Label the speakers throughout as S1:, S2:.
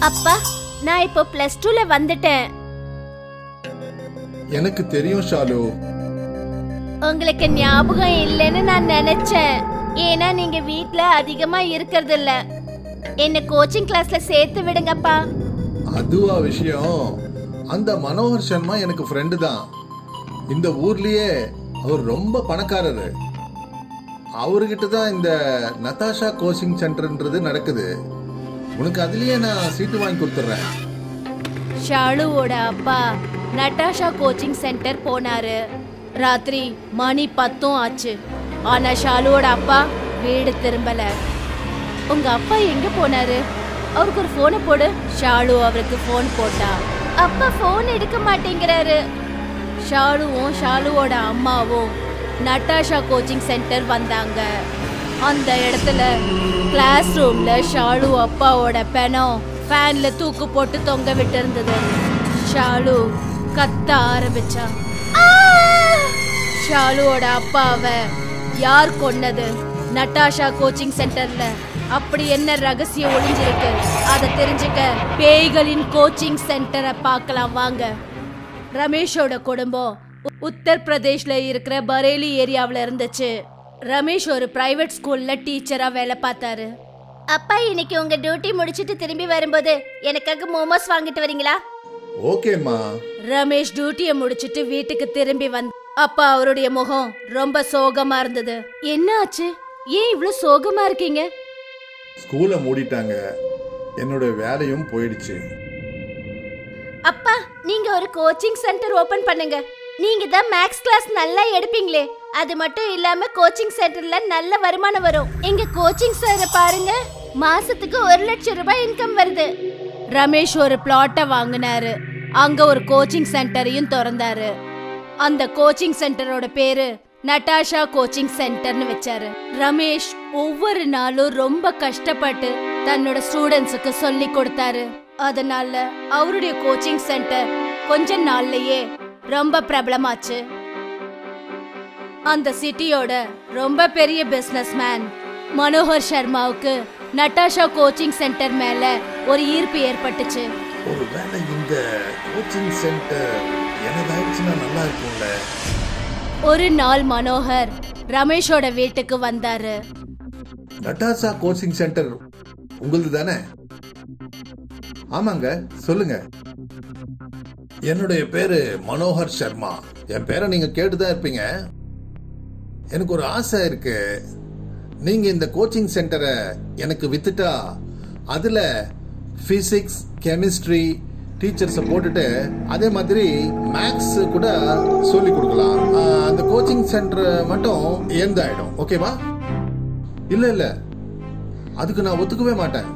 S1: அப்பா நான் இப்போ பிளஸ் டூல வந்துட்டேன்
S2: எனக்கு தெரியும் ஷாலு
S1: உங்களுக்கு ஞாபகம் இல்லைன்னு நான் நினைச்சேன் ஏன்னா நீங்க வீட்ல அதிகமா இருக்கிறது இல்ல என்ன கோச்சிங் கிளாஸ்ல சேர்த்து விடுங்கப்பா
S2: அதுவா விஷயம் அந்த மனோகர் சர்மா எனக்கு ஃப்ரெண்டு தான் இந்த ஊர்லயே அவர் ரொம்ப பணக்காரரு அவர்கிட்ட தான் இந்த நதாஷா கோச்சிங் சென்டர்ன்றது நடக்குது உனக்கு அதுலயே நான் சீட்டு வாங்கி கொடுத்துட்றேன்
S1: ஷாலுவோட அப்பா நட்டாஷா கோச்சிங் சென்டர் போனாரு ராத்திரி மணி பத்தும் ஆச்சு ஆனா ஷாலுவோட அப்பா வீடு திரும்பல உங்க அப்பா எங்க போனாரு அவருக்கு ஒரு போனை போடு ஷாலு அவருக்கு போன் போட்டா அப்பா போன் எடுக்க மாட்டேங்கிறாரு ஷாலுவும் ஷாலுவோட அம்மாவும் நட்டாஷா கோச்சிங் சென்டர் வந்தாங்க அந்த இடத்துல கிளாஸ் ரூம்ல ஷாலு அப்பாவோட பெணம் ஃபேன்ல தூக்கு போட்டு தொங்க விட்டு இருந்தது ஷாலு கத்த ஆரம்பிச்சா ஷாலுவோட அப்பாவை யார் கொன்னது நட்டாஷா கோச்சிங் சென்டர்ல அப்படி என்ன ரகசியம் ஒளிஞ்சிருக்கு அதை தெரிஞ்சுக்க பேய்களின் கோச்சிங் சென்டரை பார்க்கலாம் வாங்க ரமேஷோட குடும்பம் உ- உத்தரப்பிரதேஷ்ல இருக்கிற பரேலி ஏரியாவுல இருந்துச்சு ரமேஷ் ஒரு பிரைவேட் ஸ்கூல்ல டீச்சரா வேலை பார்த்தாரு அப்பா இன்னைக்கு உங்க டியூட்டி முடிச்சிட்டு திரும்பி வரும்போது எனக்காக மோமோஸ் வாங்கிட்டு வரீங்களா
S2: ஓகேம்மா
S1: ரமேஷ் டியூட்டியை முடிச்சிட்டு வீட்டுக்கு திரும்பி வந்த அப்பா அவருடைய முகம் ரொம்ப சோகமா இருந்தது என்ன ஆச்சு ஏன் இவ்ளோ சோகமா இருக்கீங்க
S2: ஸ்கூலை மூடிட்டாங்க என்னோட வேலையும் போயிடுச்சு
S1: அப்பா நீங்க ஒரு கோச்சிங் சென்டர் ஓபன் பண்ணுங்க நீங்க தான் மேக்ஸ் கிளாஸ் நல்லா எடுப்பீங்களே அது மட்டும் இல்லாம கோச்சிங் சென்டர்ல நல்ல வருமானம் வரும் எங்க கோச்சிங் சார பாருங்க மாசத்துக்கு ஒரு லட்சம் ரூபாய் இன்கம் வருது ரமேஷ் ஒரு பிளாட்டை வாங்கினாரு அங்க ஒரு கோச்சிங் சென்டரையும் திறந்தாரு அந்த கோச்சிங் சென்டரோட பேரு நட்டாஷா கோச்சிங் சென்டர்னு வச்சாரு ரமேஷ் ஒவ்வொரு நாளும் ரொம்ப கஷ்டப்பட்டு தன்னோட ஸ்டூடெண்ட்ஸுக்கு சொல்லி கொடுத்தாரு அதனால அவருடைய கோச்சிங் சென்டர் கொஞ்ச நாள்லயே ரொம்ப பிரபலமாச்சு அந்த சிட்டியோட ரொம்ப பெரிய பிசினஸ்மேன் மனோகர் சர்மாவுக்கு நட்டாஷா கோச்சிங் சென்டர் மேல ஒரு ஈர்ப்பு ஏற்பட்டுச்சு
S2: ஒருவேளை இந்த கோச்சிங் சென்டர் எனதாயிடுச்சுன்னா நல்லா இருக்கும்ல
S1: ஒரு நாள் மனோகர் ரமேஷோட வீட்டுக்கு வந்தாரு
S2: நட்டாசா கோச்சிங் சென்டர் உங்களுது தானே ஆமாங்க சொல்லுங்க என்னுடைய பேரு மனோகர் சர்மா என் பேரை நீங்க கேட்டுதான் இருப்பீங்க எனக்கு ஒரு ஆசை இருக்கு நீங்க இந்த கோச்சிங் சென்டரை எனக்கு வித்துட்டா அதுல பிசிக்ஸ் கெமிஸ்ட்ரி டீச்சர்ஸை போட்டுட்டு அதே மாதிரி மேக்ஸ் கூட சொல்லி கொடுக்கலாம் ஆஹ், அந்த கோச்சிங் சென்டர் மட்டும் எந்தாயிடும் ஓகேவா இல்ல இல்ல அதுக்கு நான் ஒத்துக்கவே மாட்டேன்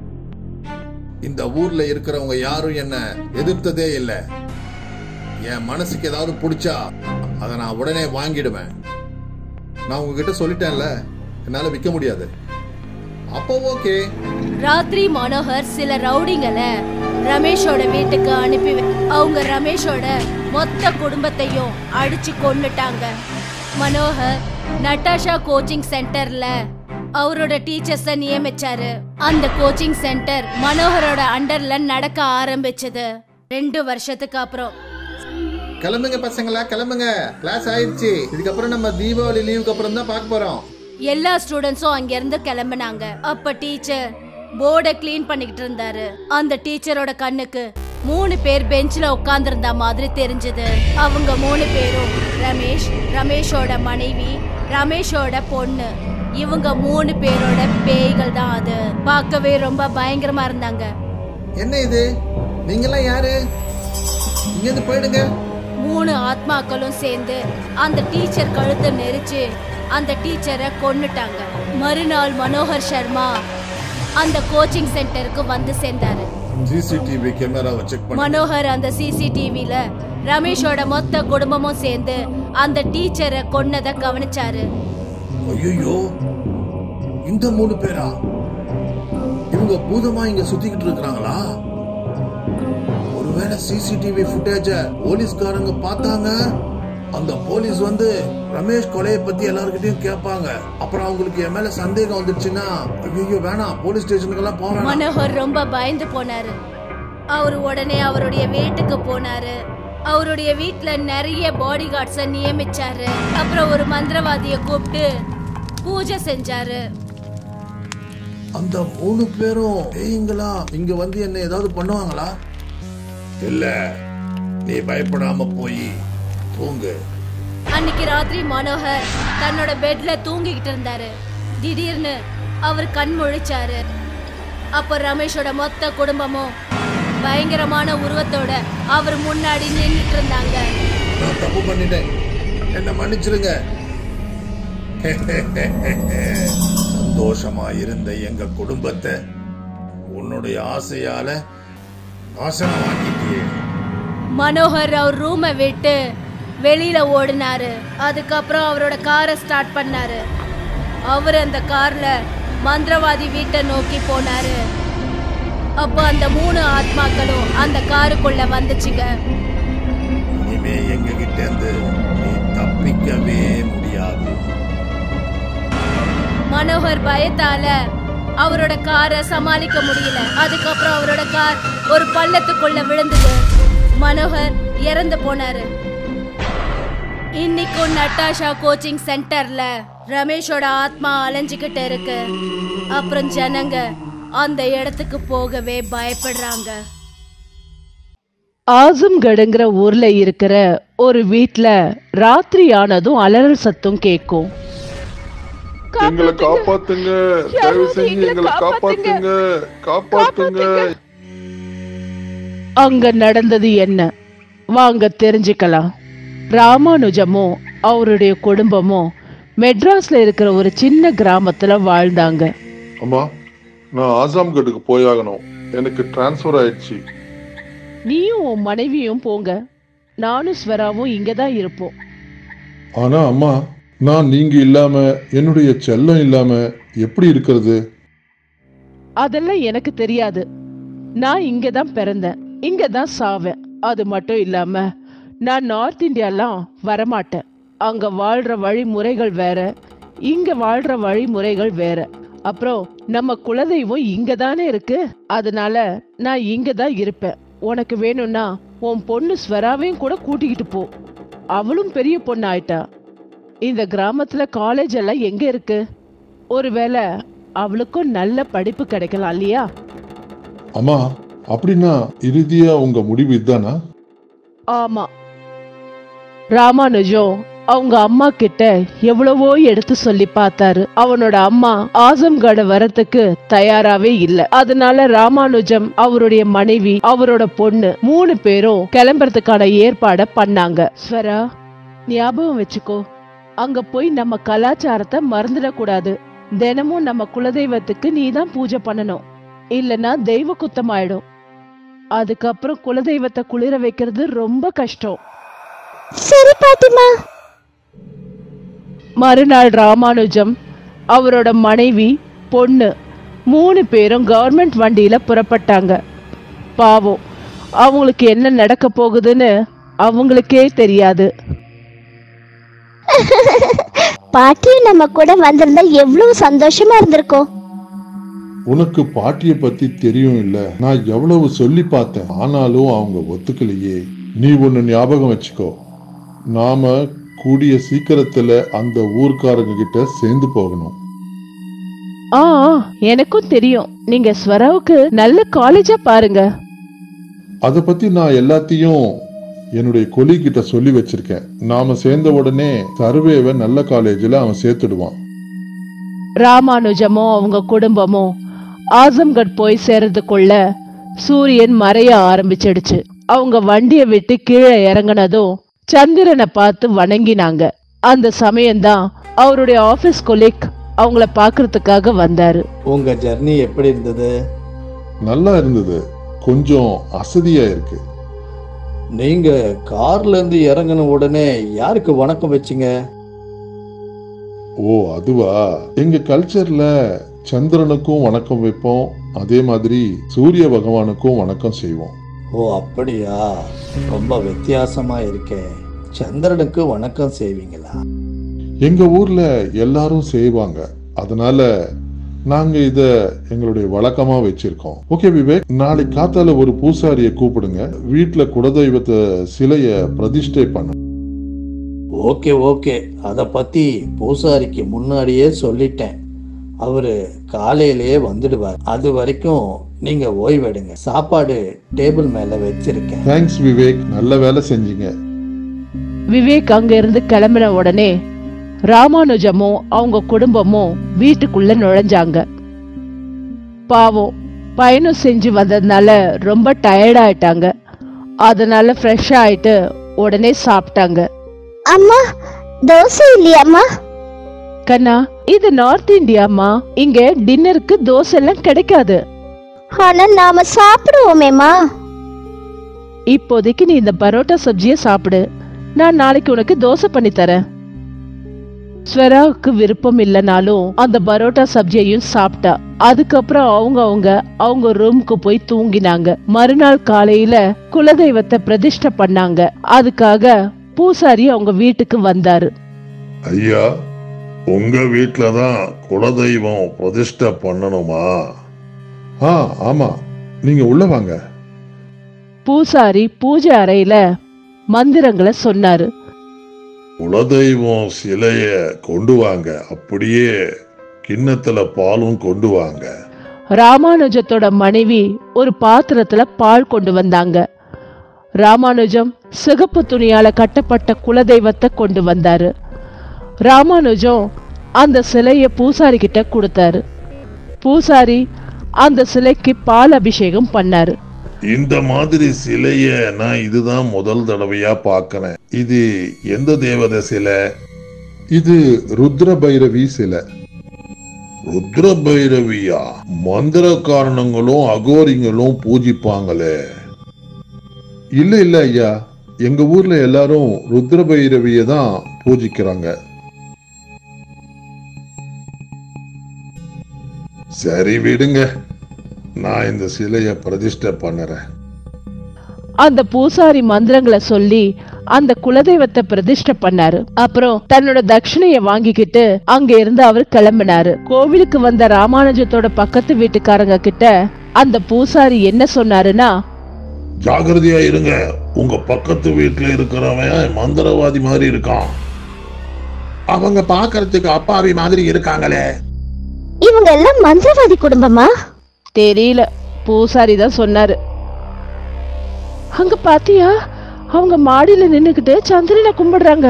S2: இந்த ஊர்ல இருக்கிறவங்க யாரும் என்ன எதிர்த்ததே இல்ல என் மனசுக்கு ஏதாவது பிடிச்சா அதை நான் உடனே வாங்கிடுவேன் நான் உங்ககிட்ட சொல்லிட்டேன்ல என்னால விற்க முடியாது அப்போ ஓகே
S1: ராத்திரி மனோகர் சில ரவுடிங்களை ரமேஷோட வீட்டுக்கு அனுப்பி வை- அவங்க ரமேஷோட மொத்த குடும்பத்தையும் அடிச்சு கொன்னுட்டாங்க மனோகர் நட்டாஷா கோச்சிங் சென்டர்ல அவரோட டீச்சர்ஸ நியமிச்சாரு அந்த கோச்சிங் சென்டர் மனோகரோட அண்டர்ல நடக்க ஆரம்பிச்சது ரெண்டு வருஷத்துக்கு அப்புறம்
S2: கிளம்புங்க பசங்களா கிளம்புங்க கிளாஸ் ஆயிடுச்சு இதுக்கப்புறம் நம்ம தீபாவளி லீவுக்கு அப்புறம் தான் பார்க்க போறோம்
S1: எல்லா ஸ்டூடெண்ட்ஸும் அங்க இருந்து கிளம்புனாங்க அப்ப டீச்சர் போர்டை க்ளீன் பண்ணிக்கிட்டு இருந்தாரு அந்த டீச்சரோட கண்ணுக்கு மூணு பேர் பெஞ்ச்ல உட்கார்ந்திருந்த மாதிரி தெரிஞ்சது அவங்க மூணு பேரும் ரமேஷ் ரமேஷோட மனைவி ரமேஷோட பொண்ணு இவங்க மூணு பேரோட பேய்கள் தான் அது பார்க்கவே ரொம்ப பயங்கரமா இருந்தாங்க
S2: என்ன இது நீங்கெல்லாம் யாரு இங்க இருந்து போயிடுங்க
S1: மூணு ஆத்மாக்களும் சேர்ந்து அந்த டீச்சர் கழுத்தை நெரிச்சு அந்த டீச்சரை கொன்னுட்டாங்க மறுநாள் மனோகர் சர்மா அந்த கோச்சிங் சென்டருக்கு வந்து சேர்ந்தாரு
S2: சிசிடிவி கேமராவை செக் பண்ணி
S1: மனோகர் அந்த சிசிடிவில ரமேஷோட மொத்த குடும்பமும் சேர்ந்து அந்த டீச்சரை கொன்னதை கவனிச்சாரு
S2: ஐயோ இந்த மூணு பேரா இவங்க பூதமா இங்க சுத்திக்கிட்டு இருக்காங்களா ஒருவேளை சிசிடிவி ஃபுட்டேஜ போலீஸ்காரங்க பார்த்தாங்க அந்த போலீஸ் வந்து ரமேஷ் கொலையை பத்தி எல்லார்கிட்டயும் கேட்பாங்க அப்புறம் அவங்களுக்கு என் மேல சந்தேகம் வந்துடுச்சுன்னா ஐயோ வேணாம் போலீஸ் ஸ்டேஷனுக்கு எல்லாம் போவேன்
S1: மனோகர் ரொம்ப பயந்து போனாரு அவர் உடனே அவருடைய வீட்டுக்கு போனாரு அவருடைய வீட்ல நிறைய பாடி கார்ட்ஸ நியமிச்சாரு அப்புறம் ஒரு மந்திரவாதிய கூப்பிட்டு பூஜை செஞ்சாரு
S2: அந்த மூணு பேரும் பேய்ங்களா இங்க வந்து என்ன ஏதாவது பண்ணுவாங்களா இல்ல நீ பயப்படாம போய் தூங்கு
S1: அன்னைக்கு ராத்திரி மனோகர் தன்னோட பெட்ல தூங்கிக்கிட்டு இருந்தாரு திடீர்னு அவர் கண் முழிச்சாரு அப்ப ரமேஷோட மொத்த குடும்பமும் பயங்கரமான உருவத்தோட அவர் முன்னாடி நின்னுட்டு இருந்தாங்க
S2: நான் தப்பு பண்ணிட்டேன் என்ன மன்னிச்சிருங்க சந்தோஷமா இருந்த எங்க குடும்பத்தை உன்னுடைய ஆசையால நாசனமாக்கிட்டியே
S1: மனோகர் அவர் ரூமை விட்டு வெளியில ஓடினாரு அதுக்கப்புறம் அவரோட காரை ஸ்டார்ட் பண்ணாரு அவர் அந்த கார்ல மந்திரவாதி வீட்டை நோக்கி போனாரு அப்போ அந்த மூணு ஆத்மாக்களும் அந்த காருக்குள்ள வந்துச்சுங்க
S2: இனிமே எங்க கிட்ட இருந்து நீ தப்பிக்கவே முடியாது
S1: மனோகர் பயத்தால அவரோட காரை சமாளிக்க முடியல அதுக்கப்புறம் அவரோட கார் ஒரு பள்ளத்துக்குள்ள விழுந்தது மனோகர் இறந்து போனாரு இன்னைக்கும் நட்டாஷா கோச்சிங் சென்டர்ல ரமேஷோட ஆத்மா அலைஞ்சுக்கிட்டு இருக்கு அப்புறம் ஜனங்க அந்த இடத்துக்கு போகவே பயப்படுறாங்க
S3: ஆசம்கடுங்கிற ஊர்ல இருக்கிற ஒரு வீட்ல ராத்திரி ஆனதும் அலறல் சத்தம் கேட்கும்
S4: எங்களை காப்பாத்துங்க தயவு செஞ்சு எங்களை காப்பாத்துங்க காப்பாத்துங்க
S3: அங்க நடந்தது என்ன வாங்க தெரிஞ்சுக்கலாம் ராமானுஜமும் அவருடைய குடும்பமும் மெட்ராஸ்ல இருக்கிற ஒரு சின்ன கிராமத்துல வாழ்ந்தாங்க
S4: அம்மா நான் ஆசாம்கட்டுக்கு போயாகணும் எனக்கு டிரான்ஸ்ஃபர் ஆயிடுச்சு
S3: நீயும் உன் மனைவியும் போங்க நானும் ஸ்வராவும் இங்க தான் இருப்போம்
S4: ஆனா அம்மா நான் நீங்க இல்லாம என்னுடைய செல்லம் இல்லாம எப்படி இருக்கிறது
S3: அதெல்லாம் எனக்கு தெரியாது நான் இங்க தான் பிறந்தேன் இங்க தான் சாவேன் அது மட்டும் இல்லாம நான் நார்த் இந்தியாலாம் வரமாட்டேன் அங்க வாழ்ற வழிமுறைகள் வேற இங்க வாழ்ற வழிமுறைகள் வேற அப்புறம் நம்ம குலதெய்வம் இங்க தானே இருக்கு அதனால நான் இங்க தான் இருப்பேன் உனக்கு வேணும்னா உன் பொண்ணு ஸ்வராவையும் கூட கூட்டிக்கிட்டு போ அவளும் பெரிய பொண்ணு ஆயிட்டா இந்த கிராமத்துல காலேஜ் எல்லாம் எங்க இருக்கு ஒருவேளை அவளுக்கும் நல்ல படிப்பு கிடைக்கலாம் இல்லையா
S4: அம்மா அப்படின்னா இறுதியா உங்க முடிவு இதுதானா
S3: ஆமா ராமானுஜம் அவங்க அம்மா கிட்ட எவ்வளவோ எடுத்து சொல்லி பார்த்தாரு அவனோட அம்மா ஆசம்கட வரத்துக்கு தயாராவே இல்ல அதனால ராமானுஜம் அவருடைய மனைவி அவரோட பொண்ணு மூணு பேரும் கிளம்புறதுக்கான ஏற்பாட பண்ணாங்க ஸ்வரா ஞாபகம் வச்சுக்கோ அங்க போய் நம்ம கலாச்சாரத்தை மறந்துடக்கூடாது தினமும் நம்ம குலதெய்வத்துக்கு நீ தான் பூஜை பண்ணணும் இல்லனா தெய்வ குத்தமாயிடும் அதுக்கப்புறம் குலதெய்வத்தை குளிர வைக்கிறது ரொம்ப கஷ்டம்
S1: சரி பாட்டிமா
S3: மறுநாள் ராமானுஜம் அவரோட மனைவி பொண்ணு மூணு பேரும் கவர்மெண்ட் வண்டியில புறப்பட்டாங்க பாவம் அவங்களுக்கு என்ன நடக்க போகுதுன்னு அவங்களுக்கே தெரியாது
S5: பாட்டியும் நம்ம கூட வந்திருந்தா எவ்வளவு சந்தோஷமா இருந்திருக்கும்
S4: உனக்கு பாட்டிய பத்தி தெரியும் இல்ல நான் எவ்வளவு சொல்லி பார்த்தேன் ஆனாலும் அவங்க ஒத்துக்கலையே நீ ஒன்னு ஞாபகம் வச்சுக்கோ நாம கூடிய சீக்கிரத்துல அந்த ஊர்க்காரங்க கிட்ட சேர்ந்து போகணும்
S3: ஆ ஆ, எனக்கும் தெரியும் நீங்க ஸ்வராவுக்கு நல்ல காலேஜா பாருங்க
S4: அத பத்தி நான் எல்லாத்தையும் என்னுடைய கொலி கிட்ட சொல்லி வச்சிருக்கேன் நாம சேர்ந்த உடனே சர்வேவை நல்ல காலேஜ்ல அவன் சேர்த்துடுவான்
S3: ராமானுஜமும் அவங்க குடும்பமும் ஆசம்கட் போய் சேர்றதுக்குள்ள சூரியன் மறைய ஆரம்பிச்சிடுச்சு அவங்க வண்டியை விட்டு கீழே இறங்குனதும் சந்திரனை பார்த்து வணங்கினாங்க அந்த சமயம்தான் அவருடைய ஆபீஸ் கொலீக் அவங்கள பார்க்கறதுக்காக வந்தாரு
S6: உங்க ஜர்னி எப்படி இருந்தது
S4: நல்லா இருந்தது கொஞ்சம் அசதியா இருக்கு
S6: நீங்க கார்ல இருந்து இறங்கின உடனே யாருக்கு வணக்கம் வச்சீங்க
S4: ஓ அதுவா எங்க கல்ச்சர்ல சந்திரனுக்கும் வணக்கம் வைப்போம் அதே மாதிரி சூரிய பகவானுக்கும் வணக்கம் செய்வோம்
S6: ஓ அப்படியா ரொம்ப வித்தியாசமா இருக்கே சந்திரனுக்கு வணக்கம் செய்வீங்களா
S4: எங்க ஊர்ல எல்லாரும் செய்வாங்க அதனால நாங்க இத எங்களுடைய வழக்கமா வச்சிருக்கோம் ஓகே விவேக் நாளை காத்தால ஒரு பூசாரிய கூப்பிடுங்க வீட்டுல குலதெய்வத்தை சிலைய பிரதிஷ்டை பண்ண
S6: ஓகே ஓகே அதை பத்தி பூசாரிக்கு முன்னாடியே சொல்லிட்டேன் அவரு காலையிலேயே வந்துடுவார் அது வரைக்கும் நீங்க ஓய்வெடுங்க சாப்பாடு டேபிள் மேல வச்சிருக்கேன்
S4: தேங்க்ஸ் விவேக் நல்ல வேலை செஞ்சீங்க
S3: விவேக் அங்க இருந்து கிளம்பின உடனே ராமானுஜமும் அவங்க குடும்பமும் வீட்டுக்குள்ள நுழைஞ்சாங்க பாவம் பயணம் செஞ்சு வந்ததுனால ரொம்ப டயர்ட் ஆயிட்டாங்க அதனால ஃப்ரெஷ் ஆயிட்டு உடனே சாப்பிட்டாங்க
S5: அம்மா தோசை இல்லையாம்மா
S3: கண்ணா இது நார்த் இந்தியாமா இங்க டின்னருக்கு தோசை எல்லாம் கிடைக்காது
S5: ஆனா நாம சாப்பிடுவோமேம்மா
S3: இப்போதைக்கு நீ இந்த பரோட்டா சப்ஜியை சாப்பிடு நான் நாளைக்கு உனக்கு தோசை பண்ணி தரேன் ஸ்வராவுக்கு விருப்பம் இல்லைனாலும் அந்த பரோட்டா சப்ஜியையும் சாப்பிட்டா அதுக்கப்புறம் அவங்க அவங்க அவங்க ரூமுக்கு போய் தூங்கினாங்க மறுநாள் காலையில குலதெய்வத்தை பிரதிஷ்டை பண்ணாங்க அதுக்காக பூசாரி அவங்க வீட்டுக்கு வந்தாரு
S4: ஐயா உங்க வீட்ல தான் குலதெய்வம் பிரதிஷ்டை பண்ணணுமா ஆ ஆமா நீங்க உள்ள வாங்க
S3: பூசாரி பூஜை அறையில மந்திரங்களை சொன்னாரு
S4: குலதெய்வம் சிலைய கொண்டு வாங்க அப்படியே கிண்ணத்துல பாலும் கொண்டு வாங்க
S3: ராமானுஜத்தோட மனைவி ஒரு பாத்திரத்துல பால் கொண்டு வந்தாங்க ராமானுஜம் சிகப்பு துணியால கட்டப்பட்ட குலதெய்வத்தை கொண்டு வந்தாரு ராமானுஜம் அந்த சிலைய பூசாரி கிட்ட கொடுத்தாரு பூசாரி அந்த சிலைக்கு பால் அபிஷேகம் பண்ணாரு
S4: இந்த மாதிரி சிலைய நான் இதுதான் முதல் தடவையா பார்க்கறேன் இது எந்த தேவதை சிலை இது ருத்ர பைரவி சிலை ருத்ர பைரவியா மந்திர காரணங்களும் அகோரிங்களும் பூஜிப்பாங்களே இல்ல இல்ல ஐயா எங்க ஊர்ல எல்லாரும் ருத்ர பைரவிய தான் பூஜிக்கிறாங்க சரி விடுங்க நான் இந்த சிலைய பிரதிஷ்டை பண்ணுறேன்
S3: அந்த பூசாரி மந்திரங்களை சொல்லி அந்த குலதெய்வத்தை பிரதிஷ்டை பண்ணாரு அப்புறம் தன்னோட தட்சிணைய வாங்கிக்கிட்டு அங்க இருந்து அவர் கிளம்பினாரு கோவிலுக்கு வந்த ராமானுஜத்தோட பக்கத்து வீட்டுக்காரங்க கிட்ட அந்த பூசாரி என்ன சொன்னாருன்னா
S4: ஜாகிரதையா இருங்க உங்க பக்கத்து வீட்டுல இருக்கிறவன் மந்திரவாதி மாதிரி இருக்கான் அவங்க பாக்குறதுக்கு அப்பாவி மாதிரி இருக்காங்களே
S5: இவங்க எல்லாம் மந்திரவாதி குடும்பமா
S3: தெரியல பூசாரி தான் சொன்னாரு அங்க பாத்தியா அவங்க மாடியில நின்னுக்கிட்டு சந்திரனை கும்பிடுறாங்க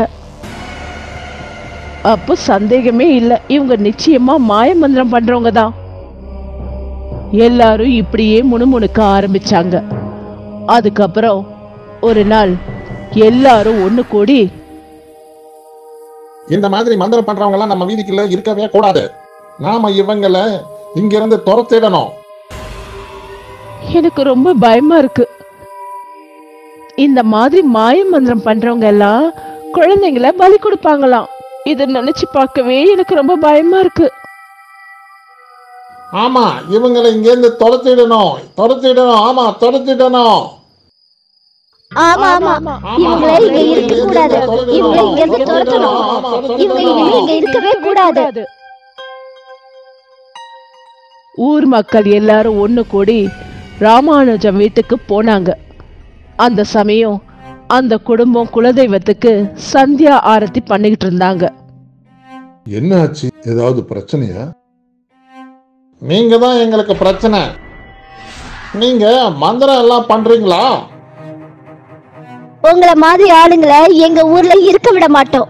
S3: அப்போ சந்தேகமே இல்ல இவங்க நிச்சயமா மாய மந்திரம் பண்றவங்க தான் எல்லாரும் இப்படியே முணுமுணுக்க ஆரம்பிச்சாங்க அதுக்கப்புறம் ஒரு நாள் எல்லாரும் ஒண்ணு கூடி
S7: இந்த மாதிரி மந்திரம் பண்றவங்க எல்லாம் நம்ம வீதிக்குள்ள இருக்கவே கூடாது நாம இவங்களை இங்கிருந்து துரத்திடணும்
S3: எனக்கு ரொம்ப பயமா இருக்கு இந்த மாதிரி மாய மந்திரம் பண்றவங்க எல்லாம் குழந்தைங்கள பலி கொடுப்பாங்களாம் இத நினைச்சு பார்க்கவே எனக்கு ரொம்ப பயமா இருக்கு
S7: ஆமா இவங்களை இங்கிருந்து துரத்திடணும் துரத்திடணும் ஆமா துரத்திடணும்
S5: ஆமா ஆமா இவங்கள இங்க இருக்க கூடாது இவங்கள இங்க இருந்து துரத்தணும் இவங்க இனிமே இங்க இருக்கவே கூடாது
S3: ஊர் மக்கள் எல்லாரும் ஒண்ணு கூடி ராமானுஜம் வீட்டுக்கு போனாங்க அந்த சமயம் அந்த குடும்பம் குலதெய்வத்துக்கு சந்தியா ஆரத்தி பண்ணிக்கிட்டு இருந்தாங்க
S4: என்ன ஆச்சு ஏதாவது பிரச்சனையா
S7: நீங்க தான் எங்களுக்கு பிரச்சனை நீங்க மந்திரம் எல்லாம் பண்றீங்களா
S5: உங்கள மாதிரி ஆளுங்களை எங்க ஊர்ல இருக்க விட மாட்டோம்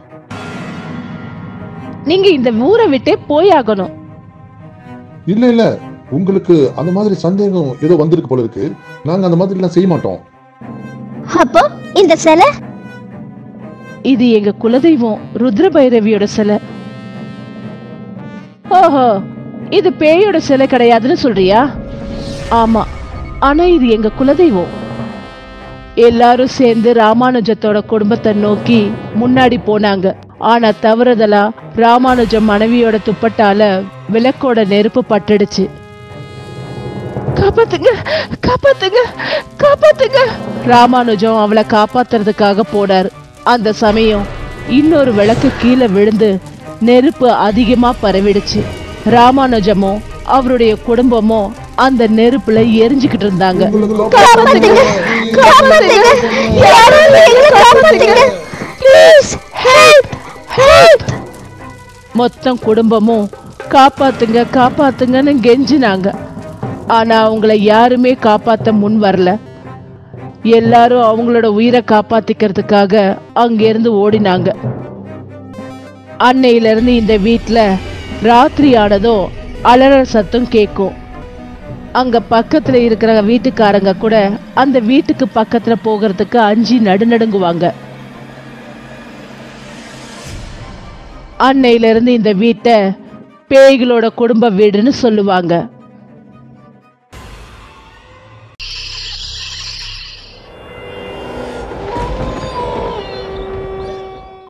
S3: நீங்க இந்த ஊரை விட்டே போயாகணும்
S4: இல்ல இல்ல உங்களுக்கு அந்த மாதிரி சந்தேகம் ஏதோ வந்திருக்கு போல இருக்கு நாங்க அந்த மாதிரி எல்லாம் செய்ய மாட்டோம்
S5: அப்போ இந்த சிலை
S3: இது எங்க குலதெய்வம் ருத்ர பைரவியோட சிலை ஓஹோ இது பேயோட சிலை கிடையாதுன்னு சொல்றியா ஆமா ஆனா இது எங்க குலதெய்வம் எல்லாரும் சேர்ந்து ராமானுஜத்தோட குடும்பத்தை நோக்கி முன்னாடி போனாங்க ஆனா தவறுதலா ராமானுஜம் மனைவியோட துப்பட்டால விளக்கோட நெருப்பு பட்டுடுச்சு காப்பாத்துங்க காப்பாத்துங்க காப்பாத்துங்க ராமானுஜம் அவளை காப்பாத்துறதுக்காக போனாரு அந்த சமயம் இன்னொரு விளக்கு கீழே விழுந்து நெருப்பு அதிகமா பரவிடுச்சு ராமானுஜமும் அவருடைய குடும்பமும் அந்த நெருப்புல எரிஞ்சுக்கிட்டு இருந்தாங்க
S5: காப்பாத்துங்க காப்பாத்துங்க யாராவது எங்களை காப்பாத்துங்க ப்ளீஸ் ஹெல்ப் ஹெல்ப்
S3: மொத்தம் குடும்பமும் காப்பாத்துங்க காப்பாத்துங்கன்னு கெஞ்சினாங்க ஆனா அவங்கள யாருமே காப்பாத்த முன் வரல எல்லாரும் அவங்களோட உயிரை காப்பாத்திக்கிறதுக்காக அங்கிருந்து ஓடினாங்க அன்னையில இருந்து இந்த வீட்ல ராத்திரி ஆனதும் அலறல் சத்தம் கேட்கும் அங்க பக்கத்துல இருக்கிற வீட்டுக்காரங்க கூட அந்த வீட்டுக்கு பக்கத்துல போகிறதுக்கு அஞ்சி நடுநடுங்குவாங்க அன்னையில இருந்து இந்த வீட்டை பேய்களோட குடும்ப வீடுன்னு சொல்லுவாங்க